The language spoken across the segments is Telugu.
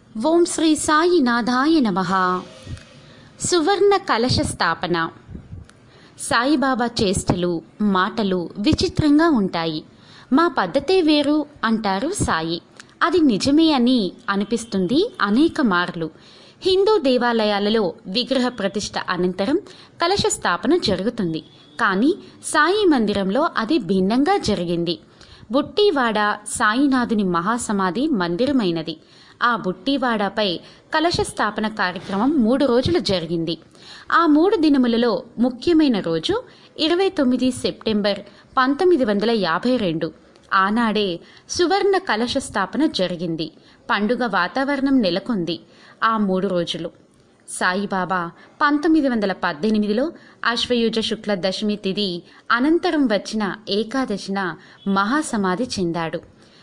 ఓం శ్రీ సాయినాథాయ నమ సువర్ణ కలశ స్థాపన సాయిబాబా చేష్టలు మాటలు విచిత్రంగా ఉంటాయి మా పద్ధతే వేరు అంటారు సాయి అది నిజమే అని అనిపిస్తుంది అనేక మార్లు హిందూ దేవాలయాలలో విగ్రహ ప్రతిష్ఠ అనంతరం కలశ స్థాపన జరుగుతుంది కానీ సాయి మందిరంలో అది భిన్నంగా జరిగింది బుట్టివాడ సాయినాథుని మహాసమాధి మందిరమైనది ఆ బుట్టివాడపై కలశ స్థాపన కార్యక్రమం మూడు రోజులు జరిగింది ఆ మూడు దినములలో ముఖ్యమైన రోజు ఇరవై తొమ్మిది సెప్టెంబర్ పంతొమ్మిది వందల యాభై రెండు ఆనాడే సువర్ణ కలశ స్థాపన జరిగింది పండుగ వాతావరణం నెలకొంది ఆ మూడు రోజులు సాయిబాబా పంతొమ్మిది వందల పద్దెనిమిదిలో అశ్వయుజ శుక్ల దశమి తిథి అనంతరం వచ్చిన ఏకాదశిన మహాసమాధి చెందాడు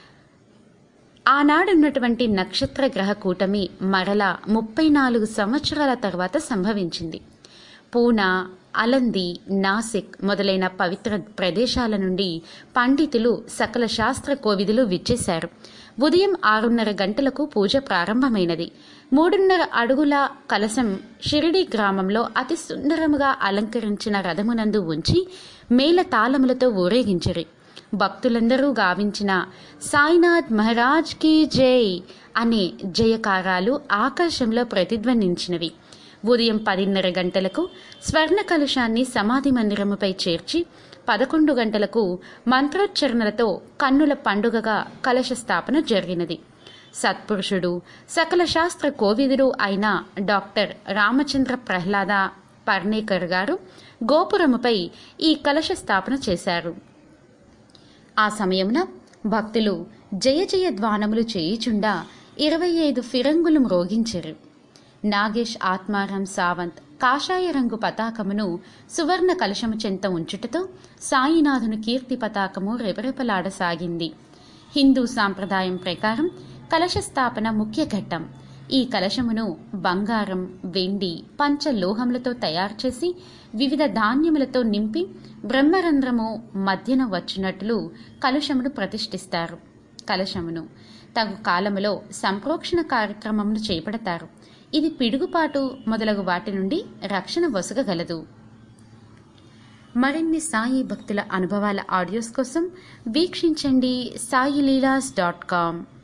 ఆనాడున్నటువంటి నక్షత్ర గ్రహ కూటమి మరల ముప్పై నాలుగు సంవత్సరాల తర్వాత సంభవించింది పూనా అలంది నాసిక్ మొదలైన పవిత్ర ప్రదేశాల నుండి పండితులు సకల శాస్త్ర కోవిదులు విచ్చేశారు ఉదయం ఆరున్నర గంటలకు పూజ ప్రారంభమైనది మూడున్నర అడుగుల కలశం షిరిడి గ్రామంలో అతి సుందరముగా అలంకరించిన రథమునందు ఉంచి మేళ తాళములతో ఊరేగించిరి భక్తులందరూ గావించిన సాయినాథ్ మహారాజ్ కీ జై అనే జయకారాలు ఆకాశంలో ప్రతిధ్వనించినవి ఉదయం పదిన్నర గంటలకు స్వర్ణ కలుషాన్ని సమాధి మందిరముపై చేర్చి పదకొండు గంటలకు మంత్రోచ్చరణలతో కన్నుల పండుగగా కలశ స్థాపన జరిగినది సత్పురుషుడు సకల శాస్త్ర కోవిదుడు అయిన డాక్టర్ రామచంద్ర ప్రహ్లాద పర్నేకర్ గారు గోపురముపై ఈ కలశ స్థాపన చేశారు ఆ సమయమున భక్తులు జయ జయ ధ్వానములు చేయుచుండా ఇరవై ఐదు ఫిరంగులు మ్రోగించరు నాగేష్ ఆత్మారాం సావంత్ కాషాయ రంగు పతాకమును సువర్ణ కలశము చెంత ఉంచుటతో సాయినాథుని కీర్తి పతాకము రెపరెపలాడసాగింది హిందూ సాంప్రదాయం ప్రకారం కలశ స్థాపన ముఖ్య ఘట్టం ఈ కలశమును బంగారం వెండి పంచలోహములతో తయారు చేసి వివిధ ధాన్యములతో నింపి బ్రహ్మరంధ్రము మధ్యన వచ్చినట్లు కలుషమును ప్రతిష్ఠిస్తారు కలశమును తగు కాలములో సంప్రోక్షణ కార్యక్రమమును చేపడతారు ఇది పిడుగుపాటు మొదలగు వాటి నుండి రక్షణ వసగగలదు మరిన్ని సాయి భక్తుల అనుభవాల ఆడియోస్ కోసం వీక్షించండి సాయి లీలాస్ డాట్ కామ్